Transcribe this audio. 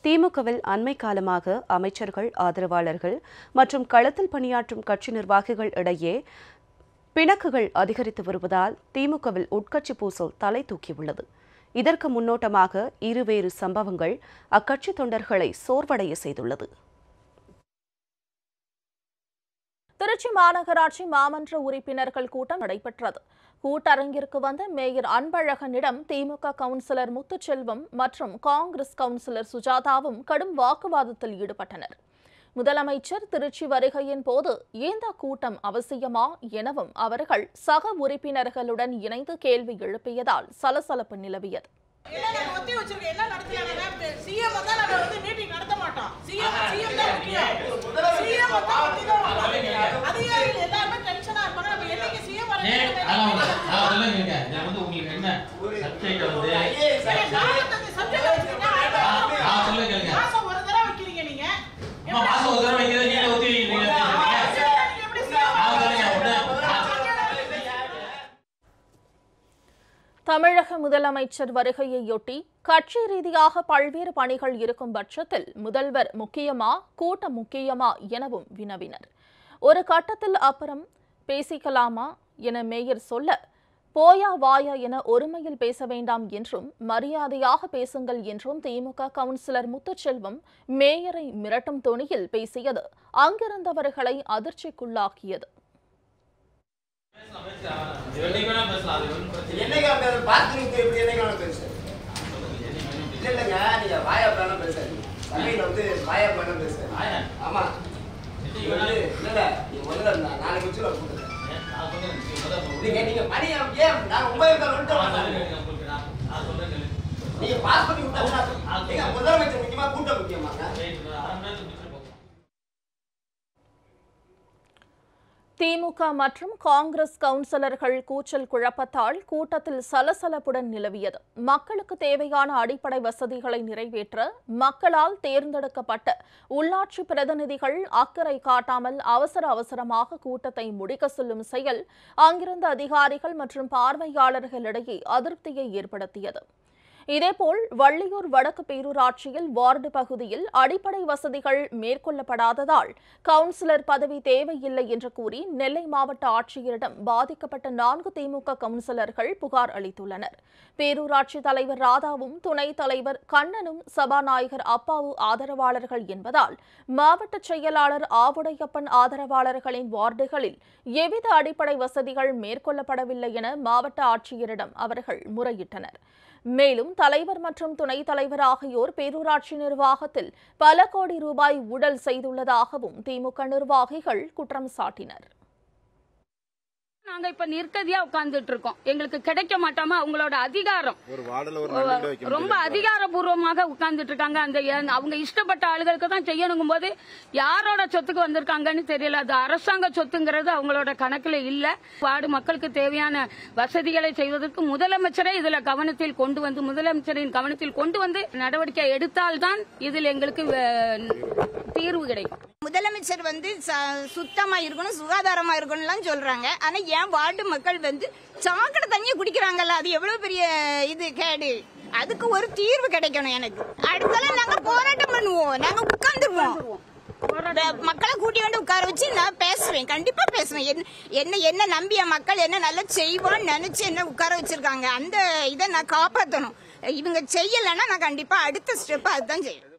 திமுகவில் அண்மை காலமாக அமைச்சர்கள் ஆதரவாளர்கள் மற்றும் களத்தில் பணியாற்றும் கட்சி நிர்வாகிகள் இடையே பிணக்குகள் அதிகரித்து வருவதால் திமுகவில் உட்கட்சி பூசல் தலை தூக்கியுள்ளது இதற்கு முன்னோட்டமாக இருவேறு சம்பவங்கள் அக்கட்சி தொண்டர்களை சோர்வடைய செய்துள்ளது திருச்சி மாநகராட்சி மாமன்ற உறுப்பினர்கள் கூட்டம் நடைபெற்றது கூட்டரங்கிற்கு வந்த மேயர் அன்பழகனிடம் திமுக கவுன்சிலர் முத்துச்செல்வம் மற்றும் காங்கிரஸ் கவுன்சிலர் சுஜாதாவும் கடும் வாக்குவாதத்தில் ஈடுபட்டனர் முதலமைச்சர் திருச்சி வருகையின் போது இந்த கூட்டம் அவசியமா எனவும் அவர்கள் சக உறுப்பினர்களுடன் இணைந்து கேள்வி எழுப்பியதால் சலசலப்பு நிலவியது இல்லைங்க, ஒத்தி வச்சிருக்க என்ன நடத்தலாங்க சிஎம் தான் நாங்க வந்து மீட்டிங் நடத்த மாட்டோம் சிஎம் சிஎம் தான் முக்கியம் சிஎம் தான் ஒத்தி தான் வைப்போம். அதிகாரிகள் எல்லாருமே டென்ஷனா இருப்பாங்க நம்ம என்னைக்கு சிஎம் ஏன் அதான் வந்து அதான் சொல்லுங்க இங்க. இதுல வந்து உங்களுக்கு என்ன சப்ஜெக்ட் வந்து ஆ, சொல்லுங்க கேளுங்க. மாசம் ஒரு தடவை வைக்கிறீங்க நீங்க அம்மா, மாசம் ஒரு தடவை வைக்கிறது நீங்க ஒத்தி வைக்கிறீங்க அப்படின்னு சொல்றீங்க. நீங்க எப்படி சிஎம் ஆ, சொல்லுங்க. உடனே. ஆ. தமிழக முதலமைச்சர் வருகையையொட்டி கட்சி ரீதியாக பல்வேறு பணிகள் இருக்கும் பட்சத்தில் முதல்வர் முக்கியமா கூட்டம் முக்கியமா எனவும் வினவினர் ஒரு கட்டத்தில் அப்புறம் பேசிக்கலாமா என மேயர் சொல்ல போயா வாயா என ஒருமையில் பேச வேண்டாம் என்றும் மரியாதையாக பேசுங்கள் என்றும் திமுக கவுன்சிலர் முத்துச்செல்வம் மேயரை மிரட்டும் தொனியில் பேசியது அங்கிருந்தவர்களை அதிர்ச்சிக்குள்ளாக்கியது என்னைக்கு வேணா பேசலாம். அது ஒண்ணும் பிரச்சனை இல்லை. என்னைக்கு அந்த பாத்ரூம் எப்படி என்னைக்கு வேணா பெருசு இல்ல இல்லைங்க நீங்க வாயா பிளான பேசாதீங்க சமையல வந்து வாயா பிளான பேசுறேன் ஆயா. ஆமா என்னைக்கு நீங்க வேணா வந்து இல்ல இல்ல நீங்க முதல்ல நா- நாளைக்கு வச்சு நான் கூப்பிடுறேன் ஏன், நான் சொல்றேன். நீங்க முதல்ல சொல்லுங்க. நீங்க நீங்க மணி ஏன் நான் ஒன்பது கால் ஆ, வந்துட்டோம் சொல்லுங்க கேளுங்க. உங்களுக்கு நான் நான் சொல்றேன் கேளுங்க. நீங்க பாஸ் பண்ணி விட்டாங்கன்னா நீங்க முதலமைச்சர் முக்கியமா கூட்டம் முக்கியமாங்க சரி, ஒரு அரை மணி நேரத்துக்கு பிடிச்சிட்டு போங்க. திமுக மற்றும் காங்கிரஸ் கவுன்சிலர்கள் கூச்சல் குழப்பத்தால் கூட்டத்தில் சலசலப்புடன் நிலவியது மக்களுக்கு தேவையான அடிப்படை வசதிகளை நிறைவேற்ற மக்களால் தேர்ந்தெடுக்கப்பட்ட உள்ளாட்சி பிரதிநிதிகள் அக்கறை காட்டாமல் அவசர அவசரமாக கூட்டத்தை முடிக்க சொல்லும் செயல் அங்கிருந்த அதிகாரிகள் மற்றும் பார்வையாளர்களிடையே அதிருப்தியை ஏற்படுத்தியது இதேபோல் வள்ளியூர் வடக்கு பேரூராட்சியில் வார்டு பகுதியில் அடிப்படை வசதிகள் மேற்கொள்ளப்படாததால் கவுன்சிலர் பதவி தேவையில்லை என்று கூறி நெல்லை மாவட்ட ஆட்சியரிடம் பாதிக்கப்பட்ட நான்கு திமுக கவுன்சிலர்கள் புகார் அளித்துள்ளனர் பேரூராட்சி தலைவர் ராதாவும் துணைத் தலைவர் கண்ணனும் சபாநாயகர் அப்பாவு ஆதரவாளர்கள் என்பதால் மாவட்ட செயலாளர் ஆவுடையப்பன் ஆதரவாளர்களின் வார்டுகளில் எவ்வித அடிப்படை வசதிகள் மேற்கொள்ளப்படவில்லை என மாவட்ட ஆட்சியரிடம் அவர்கள் முறையிட்டனர் மேலும் தலைவர் மற்றும் துணைத் தலைவர் ஆகியோர் பேரூராட்சி நிர்வாகத்தில் பல கோடி ரூபாய் ஊழல் செய்துள்ளதாகவும் திமுக நிர்வாகிகள் குற்றம் சாட்டினர் நாங்க இப்ப நிர்கதியா உட்கார்ந்துட்டு இருக்கோம் எங்களுக்கு கிடைக்க மாட்டாம அவங்களோட அதிகாரம் ஒரு வார்டுல ஒரு நடுவில் வைக்க ரொம்ப முடியல. அதிகாரபூர்வமாக உட்கார்ந்துட்டு இருக்காங்க அந்த எ- அவங்க இஷ்டப்பட்ட ஆளுகளுக்கு தான் செய்யணுங்கும் போது யாரோட சொத்துக்கு வந்திருக்காங்கன்னு தெரியல அது அரசாங்க சொத்துங்கிறது அவங்களோட கணக்குல இல்ல வார்டு மக்களுக்கு தேவையான வசதிகளை செய்வதற்கு முதலமைச்சரை இதுல கவனத்தில் கொண்டு வந்து முதலமைச்சரின் கவனத்தில் கொண்டு வந்து நடவடிக்கை எடுத்தால்தான் இதில் எங்களுக்கு அஹ், தீர்வு கிடைக்கும் முதலமைச்சர் வந்து ச- சுத்தமா இருக்கணும் சுகாதாரமா இருக்கணும்லாம் சொல்றாங்க ஆனா ஏன் வார்டு மக்கள் வந்து சாக்கடை தண்ணியை குடிக்கிறாங்கல்ல அது எவ்வளவு பெரிய இது கேடு அதுக்கு ஒரு தீர்வு கிடைக்கணும் எனக்கு அடுத்தால நாங்க போராட்டம் பண்ணுவோம் நாங்க உட்கார்ந்துருவோம் மக்களை கூட்டி வந்து உட்கார வச்சு நான் பேசுவேன் கண்டிப்பா பேசுவேன் என்ன- என்ன என்ன நம்பிய மக்கள் என்ன நல்லா செய்வோம்னு நினைச்சு என்ன உட்கார வச்சிருக்காங்க அந்த இதை நான் காப்பாத்தணும் இவங்க செய்யலைன்னா நான் கண்டிப்பா அடுத்த ஸ்டெப் அதுதான் செய்யணும்